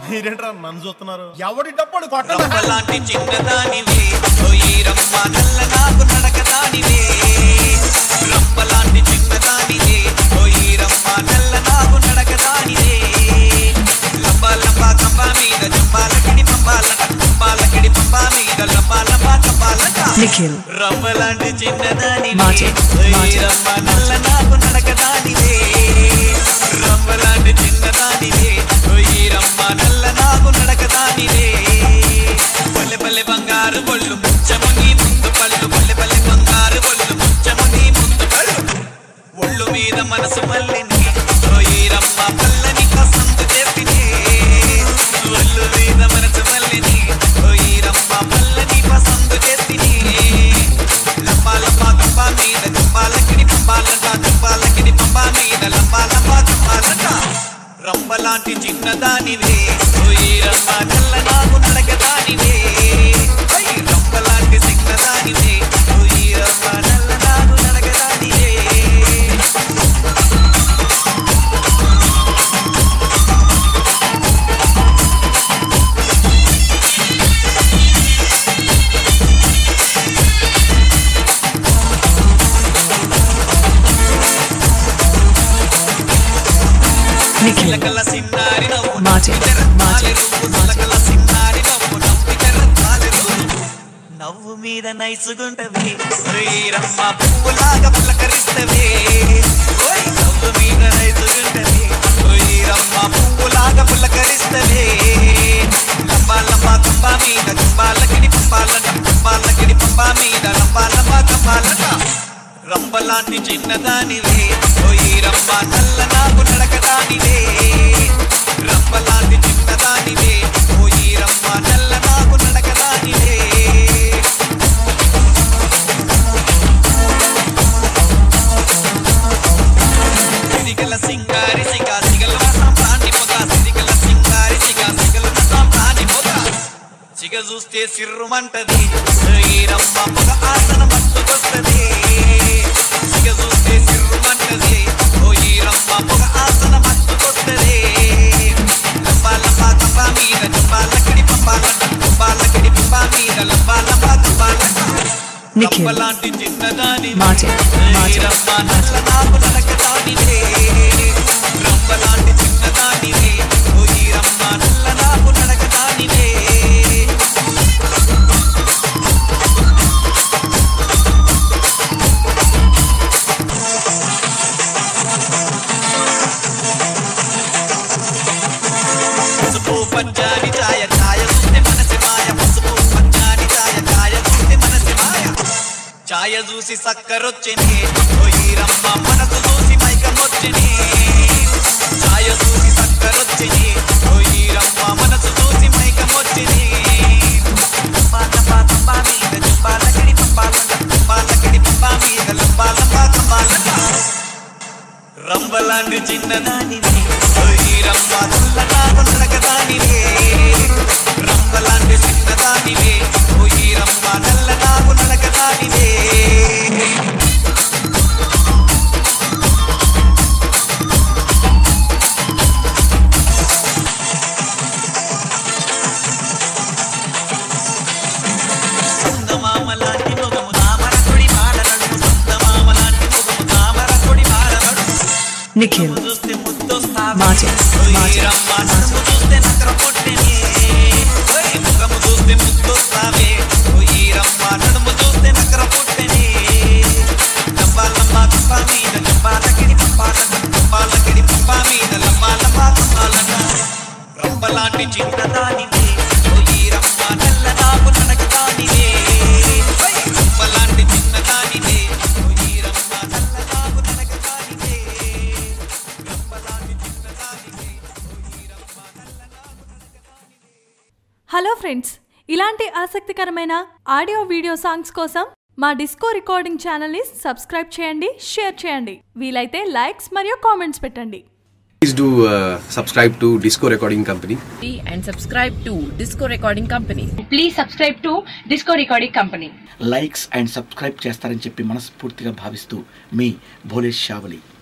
మీరేంట్రా నన్ను చూస్తున్నారు ఎవడి డప్పుడు కొట్టదు రవ్వలాంటి చిన్నదానివే ఓయీరమ్మ నల్ల నాకు నడకదానివే రవ్వలాంటి చిన్నదానివే ఓయీరమ్మ నల్ల నాకు నడకదానివే లంబ లంబ కంబ మీద జంబాలకిడి పంబాలట పంబాలకిడి పంబ మీద లంబ లంబ కంబాలట నిఖిల్ రవ్వలాంటి చిన్నదానివే మాజీ, మాజీ, ఓయీరమ్మ నల్ల నాకు నడకదానివే రవ్వలాంటి చిన్నదానివే ఓయీరమ్మ నల్ల నాకు నడకదానివే పల్లె పల్లె బంగారు బొళ్ళు ముచ్చము నీ ముందు పళ్ళు పల్లె పల్లె బంగారు బొళ్ళు ముచ్చము నీ ముందు పళ్ళు ఒళ్ళు మీద మనసు మల్లిని ఓయీరమ్మ పల్లని పసందు చేసినే ఒళ్ళు మీద మనసు మల్లిని ఓయీరమ్మ పల్లని పసందు చేసినే లంబా లంబా కంబా మీద కంబాలకిడి పంబాలంట కంబాలకిడి పంబా మీద లంబా లంబా కంబాలంట రంబలాంటి చిన్నదానివే ఓయీరమ్మ నల్ల నాకు నడకదానివే ఐ రంబలాంటి చిన్నదానివే ఓయీరమ్మ నల్ల నాకు నడకదానివే నిఖిల్ చిలకల సిన్నారి నవ్వు మాజీ, నవ్వితే మాజీ, రత్నాలే నువ్వు చిలకల సిన్నారి నవ్వు నవ్వితే రత్నాలే నువ్వు. నవ్వు మీద నైసుగుంటవి శ్రీరమ్మ పువ్వులాగా పులకరిస్తవే ఓయ్ నవ్వు మీద నైసుగుంటవి శ్రీరమ్మ పువ్వులాగా పులకరిస్తవే లంబా లంబా కంబా మీద కంబాలకిడి పంబాలట పంబాలకిడి పంబా మీద లంబా లంబా కంబాలట రంబలాంటి చిన్నదానివే ఓయి రంబ నల్ల నాకు నడకదానివే రంబలాంటి చిన్నదానివే ఓయి రంబ నల్ల నాకు నడకదానివే సిరిగల సింగారి సిగా సిగల సాంప్రాణి పొగ సిరిగల సింగారి సిగా సిగల సాంప్రాణి పొగ సిగ చూస్తే సిర్రుమంటది శ్రీరమ్మ పొగ ఆసన మత్తుకొస్తది సిగ చూస్తే సిర్రుమంటది ఓ ఈ రమ్మ పొగ ఆసన మత్తుకొస్తది లంబా లంబా కంబా మీద లంబాలకిడి పంబాలంట లంబాలకిడి పంబా మీద లంబా లంబా కంబాలంట నిఖిల్ లాంటి చిన్నదాని మాజీ, మాజీ, రమ్మ నల్ల నాకు నడకదానివే రమ్మలాంటి చిన్నదానివే ఓ ఈ రమ్మ నల్ల నాకు నడకదానివే పసుపు పచ్చాని ఛాయ ఛాయ చూస్తే మనసి మాయ పసుపు పచ్చాని ఛాయ ఛాయ చూస్తే మనసి మాయ ఛాయ చూసి సక్కరొచ్చని ఓయీరమ్మ మనసు చూసి మైకమొచ్చని ఛాయ చూసి సక్కరొచ్చని ఓయీరమ్మ మనసు చూసి మైకమొచ్చని రంబలాంటి చిన్నదానివి ఓయీరమ్మ చల్లగా నడకదానివే రంబలాంటి చిన్నదానివే ఓయీరమ్మ నల్లగా నడకదానివే సందమామలాంటి మొగము తామర కొడి మాల నడుము సందమామలాంటి మొగము తామర కొడి మాల నడుము నిఖిల్ చూస్తే ముద్దొస్తావే. మాజీ, ఓయ్ మాజీ, రమ్మ నడుము చూస్తే నకర పుట్టెనే. ఓయ్ ముఖము చూస్తే ముద్దొస్తావే. ఓయ్ రమ్మ నడుము చూస్తే నకర పుట్టెనే. లంబా లంబా కంబ మీద లంబాలకిడి పంపాలట. లంబాలకిడి పంప మీద లంబా లంబా కంబాలట. రంబలాంటి చిన్నదానివే ఓయ్ రమ్మ నల్ల నాకు నడకదానివే ఓయ్ రంబలాంటి చిన్నదానివే ఓయ్ రమ్మ నల్ల నాకు నడకదానివే హలో ఫ్రెండ్స్ ఇలాంటి ఆసక్తికరమైన ఆడియో వీడియో సాంగ్స్ కోసం మా డిస్కో రికార్డింగ్ ఛానల్ని సబ్స్క్రైబ్ చేయండి షేర్ చేయండి వీలైతే లైక్స్ మరియు కామెంట్స్ పెట్టండి Please do uh, subscribe to Disco Recording Company. and subscribe to Disco Recording Company. Please subscribe to Disco Recording Company. Likes and subscribe చేస్తారని చెప్పి మనస్ఫూర్తిగా భావిస్తూ మీ భోలేష్ షావలి